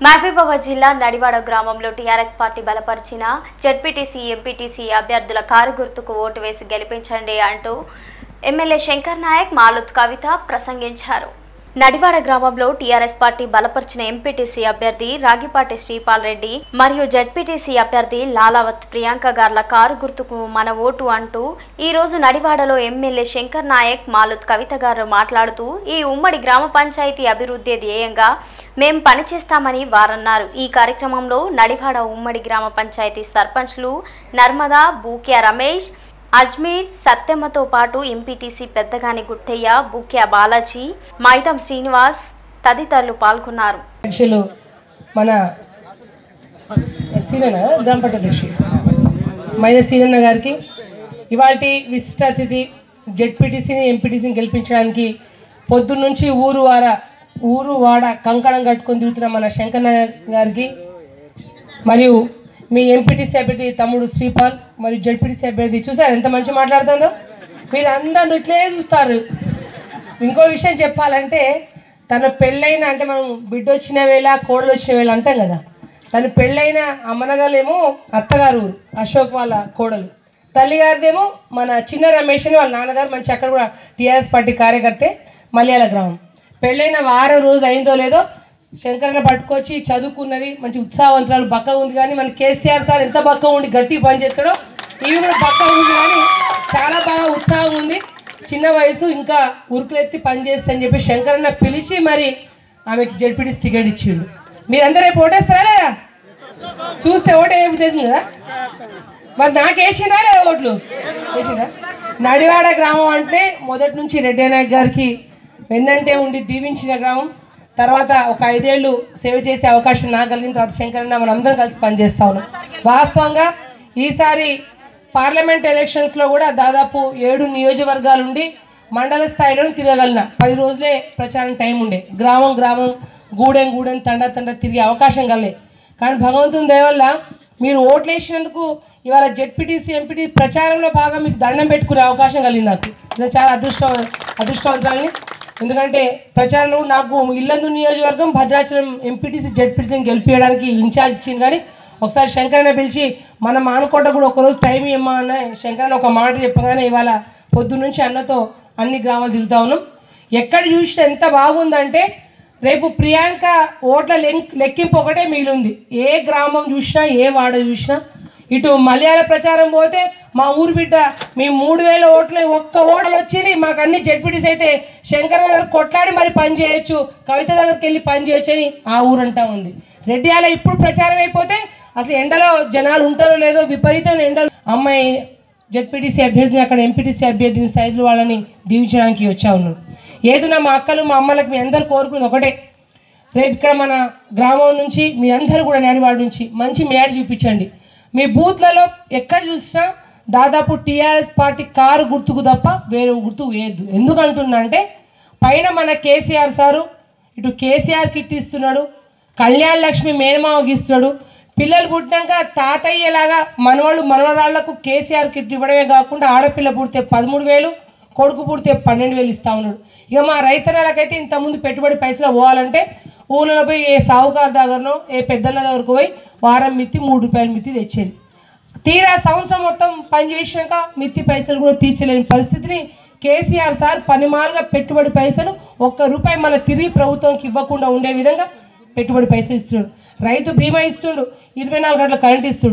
మహబూబాబాద్ జిల్లా నడివాడ గ్రామంలో TRS party బలపరిచిన జడ్పీటీసీ ఎంపీటీసీ అభ్యర్థుల కారు గుర్తుకు ఓటు వేసి గెలిపించండి అంటూ ఎమ్మెల్యే శంకర్ నాయక్ మాలుత్ కవిత ప్రసంగించారు నడివాడ గ్రామంలో టీఆర్ఎస్ పార్టీ బలపరిచిన ఎంపీటీసీ అభ్యర్థి రాగిపాటి శ్రీపాల్ రెడ్డి మరియు జడ్పీటీసీ అభ్యర్థి లాలావత్ ప్రియాంక గార్ల కారు గుర్తుకు మన ఓటు అంటూ ఈ రోజు నడివాడలో ఎమ్మెల్యే శంకర్ నాయక్ మాలుత్ కవిత గారు మాట్లాడుతూ ఈ ఉమ్మడి గ్రామ పంచాయతీ అభివృద్ధి ధ్యేయంగా మేం పనిచేస్తామని వారన్నారు ఈ కార్యక్రమంలో నడివాడ ఉమ్మడి గ్రామ పంచాయతీ సర్పంచ్లు నర్మదా బూక్యా రమేష్ అజ్మీర్ సత్యమ్మతో పాటు ఎంపీటీసీ పెద్దగాని గుట్టయ్య బుక్యా బాలాజీ మైదం శ్రీనివాస్ తదితరులు పాల్గొన్నారు అధ్యక్షులు మన సీనన్న గ్రామ పంచాయతీ అధ్యక్షులు మైద సీనన్న గారికి ఇవాళ విశిష్ట అతిథి జెడ్పీటీసీని ఎంపీటీసీని గెలిపించడానికి పొద్దున్నుంచి ఊరు వార ఊరు వాడ కంకణం కట్టుకొని తిరుగుతున్న మన శంకన్న గారికి మరియు మీ ఎంపీటీసీ అభ్యర్థి తమ్ముడు శ్రీపాల్ మరియు జడ్పీటీసీ అభ్యర్థి చూసారు ఎంత మంచి మాట్లాడుతుందో మీరు అందరూ ఇట్లే చూస్తారు ఇంకో విషయం చెప్పాలంటే తన పెళ్ళైన అంటే మనం బిడ్డ వచ్చిన వేళ కోడలు వచ్చిన వేళ అంటాం కదా తన పెళ్ళైన అమ్మనగాలేమో అత్తగారు ఊరు అశోక్ వాళ్ళ కోడలు తల్లిగారిదేమో మన చిన్న రమేష్ అని వాళ్ళ నాన్నగారు మంచి అక్కడ కూడా టీఆర్ఎస్ పార్టీ కార్యకర్తే మలయాళ గ్రామం పెళ్ళైన వారం రోజులు అయిందో లేదో శంకరన్న పట్టుకొచ్చి చదువుకున్నది మంచి ఉత్సాహవంతురాలు బక్క ఉంది కానీ మన కేసీఆర్ సార్ ఎంత బక్క ఉండి గట్టి పని చేస్తాడో ఇవి కూడా బక్క ఉంది కానీ చాలా బాగా ఉత్సాహం ఉంది చిన్న వయసు ఇంకా ఉరుకులెత్తి పని చేస్తా అని చెప్పి శంకరన్న పిలిచి మరి ఆమెకి జడ్పీటీస్ టికెట్ ఇచ్చిండు మీరందరూ రేపు ఓటేస్తారా లేదా చూస్తే ఓటే ఏమి కదా మరి నాకు వేసిండా లేదా ఓట్లు వేసిందా నడివాడ గ్రామం అంటే మొదటి నుంచి రెడ్డి నాయక్ గారికి వెన్నంటే ఉండి దీవించిన గ్రామం తర్వాత ఒక ఐదేళ్ళు సేవ చేసే అవకాశం నాకు కలిగిన తర్వాత శంకరన్న మనం అందరం కలిసి పనిచేస్తా ఉన్నాం వాస్తవంగా ఈసారి పార్లమెంట్ ఎలక్షన్స్లో కూడా దాదాపు ఏడు నియోజకవర్గాలుండి మండల స్థాయిలో తిరగలిగిన పది రోజులే ప్రచారం టైం ఉండే గ్రామం గ్రామం గూడెం గూడెం తండ తండ తిరిగే అవకాశం కలే కానీ భగవంతుని దయ వల్ల మీరు ఓట్లు వేసినందుకు ఇవాళ జెడ్పీటీసీ ఎంపీటీ ప్రచారంలో బాగా మీకు దండం పెట్టుకునే అవకాశం కలిగింది నాకు నేను చాలా అదృష్టం అదృష్టవంతురాలని ఎందుకంటే ప్రచారంలో నాకు ఇల్లందు నియోజకవర్గం భద్రాచలం ఎంపీటీసీ జెడ్పీటీసీని గెలిపించడానికి ఇన్ఛార్జ్ ఇచ్చింది కానీ ఒకసారి శంకరన్న పిలిచి మన మానకోట కూడా ఒకరోజు టైం ఇమ్మా అన్న శంకరన్న ఒక మాట చెప్పగానే ఇవాళ పొద్దు నుంచి అన్నతో అన్ని గ్రామాలు తిరుగుతా ఉన్నాం ఎక్కడ చూసినా ఎంత బాగుందంటే రేపు ప్రియాంక ఓట్ల లెంక్ లెక్కింపు ఒకటే మిగిలింది ఏ గ్రామం చూసినా ఏ వాడ చూసినా ఇటు మలయాళ ప్రచారం పోతే మా ఊరు బిడ్డ మీ మూడు వేల ఓట్లు ఒక్క ఓటలు వచ్చింది మాకు అన్ని జడ్పీటీస్ అయితే శంకర్ దగ్గర కొట్లాడి మరి పని చేయొచ్చు కవిత దగ్గరికి వెళ్ళి పని చేయొచ్చు అని ఆ ఊరంటా ఉంది రెడ్డియాల ఇప్పుడు ప్రచారం అయిపోతే అసలు ఎండలో జనాలు ఉంటారో లేదో విపరీతమైన ఎండలు అమ్మాయి జెడ్పీటీసీ అభ్యర్థిని అక్కడ ఎంపీటీసీ అభ్యర్థిని సైజులు వాళ్ళని దీవించడానికి వచ్చా ఉన్నారు ఏదున్నా మా అక్కలు మా అమ్మలకు మీ అందరు కోరుకున్నది ఒకటే రేపు ఇక్కడ మన గ్రామం నుంచి మీ అందరూ కూడా నేడివాడ నుంచి మంచి మేడ చూపించండి మీ బూత్లలో ఎక్కడ చూసినా దాదాపు టీఆర్ఎస్ పార్టీ కారు గుర్తుకు తప్ప వేరే గుర్తు వేయద్దు ఎందుకంటున్నా అంటే పైన మన కేసీఆర్ సారు ఇటు కేసీఆర్ కిట్ ఇస్తున్నాడు కళ్యాణ్ లక్ష్మి మేనమావకి ఇస్తున్నాడు పిల్లలు పుట్టినాక తాతయ్యలాగా మనవాళ్ళు మనవరాళ్లకు కేసీఆర్ కిట్ ఇవ్వడమే కాకుండా ఆడపిల్ల పుడితే పదమూడు వేలు కొడుకు పుడితే పన్నెండు వేలు ఇస్తా ఉన్నాడు ఇక మా రైతన్నలకైతే ఇంతకుముందు పెట్టుబడి పైసలు పోవాలంటే ఊళ్ళో పోయి ఏ సాహుకారు దగ్గరనో ఏ పెద్దన్న దగ్గరకు పోయి వారం మిత్తి మూడు రూపాయల మిత్తి తెచ్చేది తీరా సంవత్సరం మొత్తం పని చేసినాక మిత్తి పైసలు కూడా తీర్చలేని పరిస్థితిని కేసీఆర్ సార్ పనిమాలుగా పెట్టుబడి పైసలు ఒక్క రూపాయి మన తిరిగి ప్రభుత్వంకి ఇవ్వకుండా ఉండే విధంగా పెట్టుబడి పైసలు ఇస్తున్నాడు రైతు బీమా ఇస్తుండు ఇరవై నాలుగు గంటల కరెంట్ ఇస్తుండు